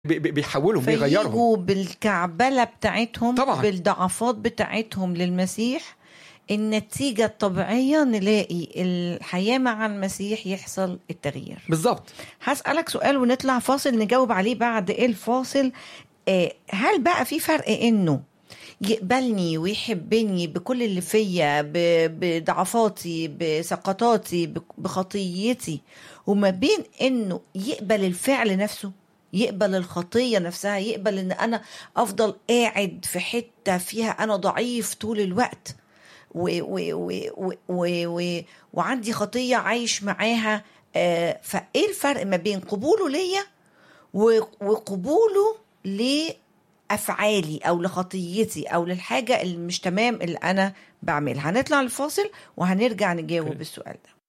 بي- بي- بيحولهم بيغيرهم فيجوا بالكعبله بتاعتهم طبعاً. بالضعفات بتاعتهم للمسيح النتيجه الطبيعيه نلاقي الحياه مع المسيح يحصل التغيير بالظبط هسألك سؤال ونطلع فاصل نجاوب عليه بعد ايه الفاصل آه، هل بقى في فرق انه يقبلني ويحبني بكل اللي فيا ب- بضعفاتي بسقطاتي ب- بخطيتي وما بين انه يقبل الفعل نفسه يقبل الخطيه نفسها يقبل ان انا افضل قاعد في حته فيها انا ضعيف طول الوقت و و و و و و وعندي خطيه عايش معاها آه، فايه الفرق ما بين قبوله ليا و- وقبوله لافعالي او لخطيتي او للحاجه اللي مش تمام اللي انا بعملها هنطلع الفاصل وهنرجع نجاوب أوكي. السؤال ده